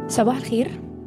صباح الخير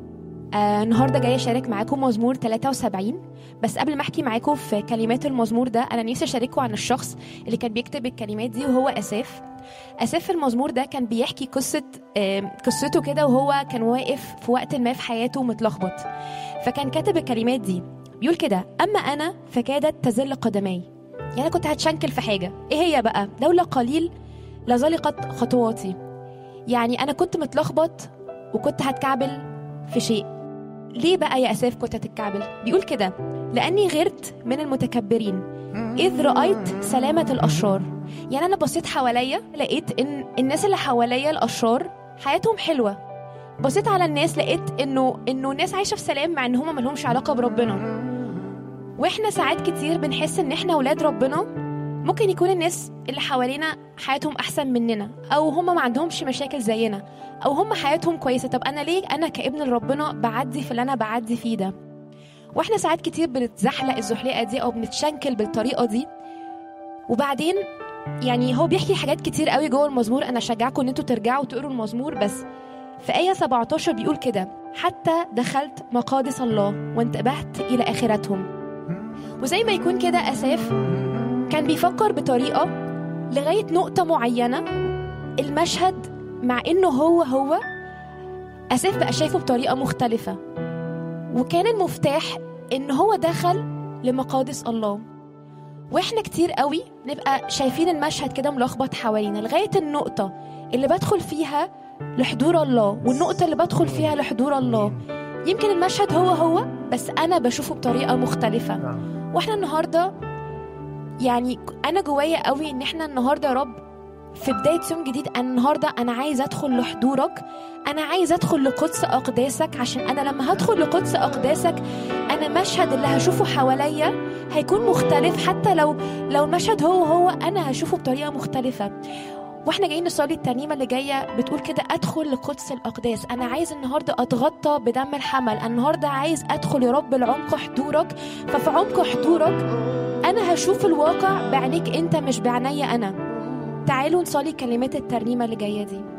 آه النهارده جايه اشارك معاكم مزمور 73 بس قبل ما احكي معاكم في كلمات المزمور ده انا نفسي اشارككم عن الشخص اللي كان بيكتب الكلمات دي وهو اساف اساف في المزمور ده كان بيحكي قصه آه قصته كده وهو كان واقف في وقت ما في حياته متلخبط فكان كاتب الكلمات دي بيقول كده اما انا فكادت تزل قدمي يعني انا كنت هتشنكل في حاجه ايه هي بقى دولة قليل لزلقت خطواتي يعني انا كنت متلخبط وكنت هتكعبل في شيء ليه بقى يا اساف كنت هتتكعبل بيقول كده لاني غرت من المتكبرين اذ رايت سلامه الاشرار يعني انا بصيت حواليا لقيت ان الناس اللي حواليا الاشرار حياتهم حلوه بصيت على الناس لقيت انه انه الناس عايشه في سلام مع ان هم ملهمش علاقه بربنا واحنا ساعات كتير بنحس ان احنا ولاد ربنا ممكن يكون الناس اللي حوالينا حياتهم احسن مننا او هم ما عندهمش مشاكل زينا او هم حياتهم كويسه طب انا ليه انا كابن لربنا بعدي في اللي انا بعدي فيه ده واحنا ساعات كتير بنتزحلق الزحلقه دي او بنتشنكل بالطريقه دي وبعدين يعني هو بيحكي حاجات كتير قوي جوه المزمور انا اشجعكم ان انتوا ترجعوا تقروا المزمور بس في آية 17 بيقول كده حتى دخلت مقادس الله وانتبهت إلى آخرتهم وزي ما يكون كده أساف كان بيفكر بطريقة لغاية نقطة معينة المشهد مع إنه هو هو أساف بقى شايفه بطريقة مختلفة وكان المفتاح إن هو دخل لمقادس الله واحنا كتير قوي نبقى شايفين المشهد كده ملخبط حوالينا لغاية النقطة اللي بدخل فيها لحضور الله والنقطة اللي بدخل فيها لحضور الله يمكن المشهد هو هو بس أنا بشوفه بطريقة مختلفة واحنا النهاردة يعني أنا جوايا قوي إن احنا النهاردة يا رب في بداية يوم جديد أنا النهاردة أنا عايز أدخل لحضورك أنا عايز أدخل لقدس أقداسك عشان أنا لما هدخل لقدس أقداسك أنا مشهد اللي هشوفه حواليا هيكون مختلف حتى لو لو المشهد هو هو أنا هشوفه بطريقة مختلفة واحنا جايين نصلي الترنيمه اللي جايه بتقول كده ادخل لقدس الاقداس انا عايز النهارده اتغطى بدم الحمل أنا النهارده عايز ادخل يا رب لعمق حضورك ففي عمق حضورك انا هشوف الواقع بعينيك انت مش بعينيا انا تعالوا نصلي كلمات الترنيمه اللي جايه دي